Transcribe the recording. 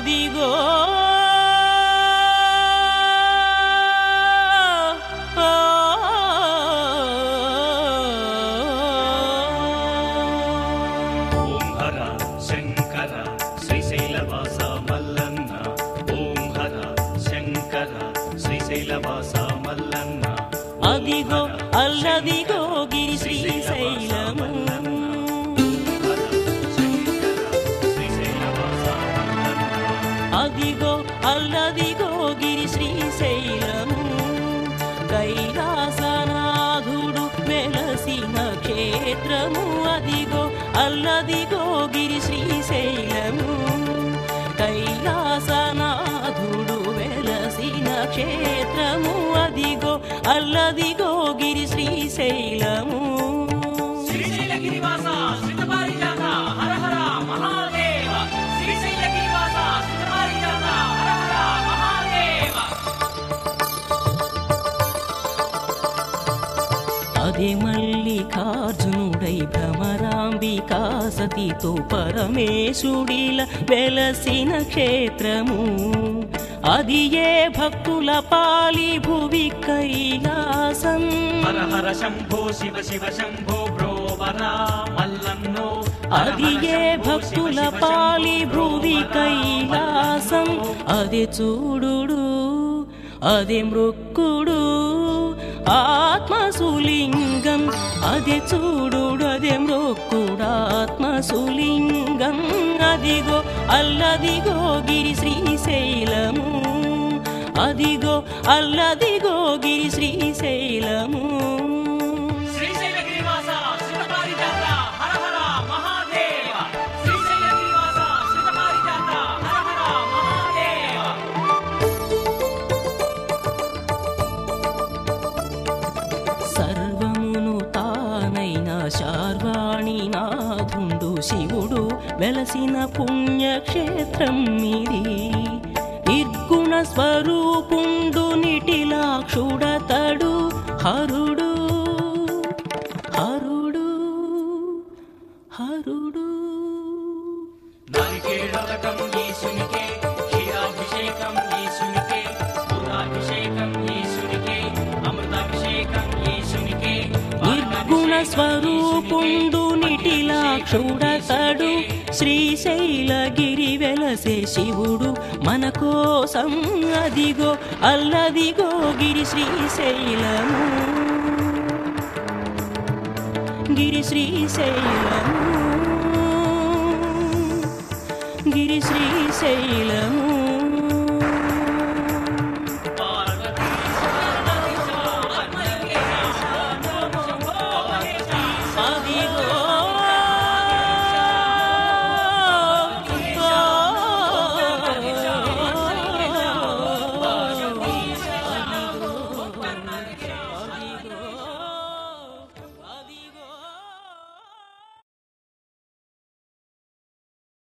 అదిగో ఓం హర శంకర శ్రీశైలవాస మల్లన్న ఓం హర శంకర శ్రీశైలవాస మల్లన్న అదిగో అల్లదిగో గిరి శ్రీశైలము అదిగో అల్లదిగో గిరి శ్రీశైలము కైలాసనాథుడు వెలసిన క్షేత్రము అదిగో అల్లదిగో గిరి శ్రీశైలము కైలాసనాథుడు వెలసిన క్షేత్రము అదిగో అల్లదిగో గిరి శ్రీశైలము శ్రీశైలగిరివాస శ్రీతపారిజాత హర హర మహాదేవ శ్రీశైలగిరివాస శ్రీతపారిజాత హర హర మహాదేవ అదే మల్లికార్జునుడై భ్రమరాంబికా సతితో పరమేశుడిల వెలసిన క్షేత్రము అది ఏ భక్తుల పాలి భువి కైలాసం హర హర శంభో శివ శివ శంభో బ్రోవరా మల్లన్నో అది ఏ భక్తుల పాలి భువి కైలాసం అది చూడుడు అది మృక్కుడు ఆత్మసులింగం అది చూడుడు అదే మృక్కుడు ఆత్మసులింగం అదిగో అల్లదిగో గిరి శ్రీశైలము అదిగో అల్లదిగో గిరి శ్రీశైలము శ్రీశైలగిరివాస శ్రీతపారిజాత హర హర మహాదేవ శ్రీశైలగిరివాస శ్రీతపారిజాత హర హర మహాదేవ సర్వమును తానైన శార్వాణి నాథుండు శివుడు వెలసిన పుణ్యక్షేత్రం ఇది నిర్గుణ స్వరూపుండు నిటిలాక్షుడతడు హరుడు హరుడు హరుడు నారికేళకం ఈశునికే క్షీరాభిషేకం ఈశునికే పూర్ణాభిషేకం ఈశునికే అమృతాభిషేకం ఈశునికే నిర్గుణ స్వరూపుండు నిటిలాక్షుడతడు శ్రీశైలగిరి వెలసే శివుడు మన కోసం అదిగో అల్లదిగో గిరి శ్రీశైలము గిరి శ్రీశైలము గిరి శ్రీశైలము